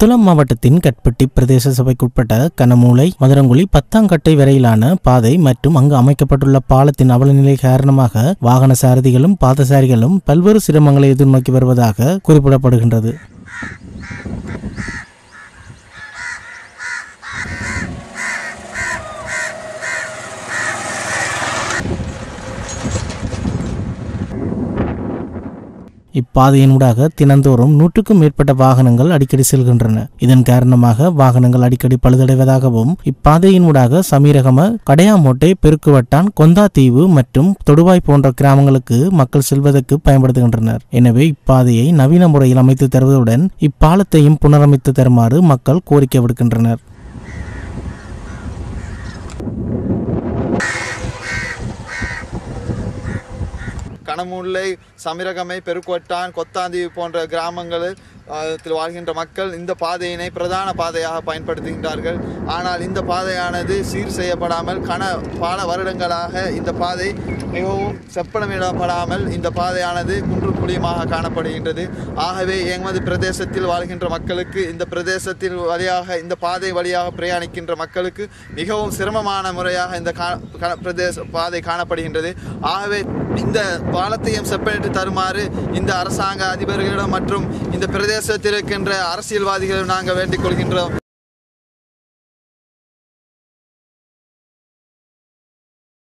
புத்தளம் மாவட்டத்தின் கட்பட்டி பிரதேச சபைக்குட்பட்ட கனமூலை மதுரங்குழி பத்தாங்கட்டை வரையிலான பாதை மற்றும் அங்கு அமைக்கப்பட்டுள்ள பாலத்தின் அவலநிலை காரணமாக வாகன சாரதிகளும் பாதசாரிகளும் பல்வேறு சிரமங்களை எதிர்நோக்கி வருவதாக குறிப்பிடப்படுகின்றது இப்பாதையினூடாக தினந்தோறும் நூற்றுக்கும் மேற்பட்ட வாகனங்கள் அடிக்கடி செல்கின்றன இதன் காரணமாக வாகனங்கள் அடிக்கடி பழுதடைவதாகவும் இப்பாதையினூடாக சமீரகம கடையாமோட்டை பெருக்குவட்டான் கொந்தாத்தீவு மற்றும் தொடுவாய் போன்ற கிராமங்களுக்கு மக்கள் செல்வதற்கு பயன்படுத்துகின்றனர் எனவே இப்பாதையை நவீன முறையில் அமைத்து தருவதுடன் இப்பாலத்தையும் புனரமைத்து தருமாறு மக்கள் கோரிக்கை விடுக்கின்றனர் கனமுல்லை சமிரகமை பெருக்கொட்டான் கொத்தாந்தீவு போன்ற கிராமங்களில் அஹ், த்தில் வாழ்கின்ற மக்கள் இந்த பாதையினை பிரதான பாதையாக பயன்படுத்துகின்றார்கள் ஆனால் இந்த பாதையானது சீர் செய்யப்படாமல் கன பல வருடங்களாக இந்த பாதை மிகவும் செப்பனமிடப்படாமல் இந்த பாதையானது குன்று குழியுமாக காணப்படுகின்றது ஆகவே எமது பிரதேசத்தில் வாழ்கின்ற மக்களுக்கு இந்த பிரதேசத்தில் வழியாக இந்த பாதை வழியாக பிரயாணிக்கின்ற மக்களுக்கு மிகவும் சிரமமான முறையாக இந்த கா க- பிரதேச பாதை காணப்படுகின்றது ஆகவே இந்த பாலத்தையும் செப்பனிட்டு தருமாறு இந்த அரசாங்க அதிபர்களிடம் மற்றும் இந்த பிரதேசத்தில் இருக்கின்ற அரசியல்வாதிகளிடம் நாங்கள் வேண்டிக் கொள்கின்றோம்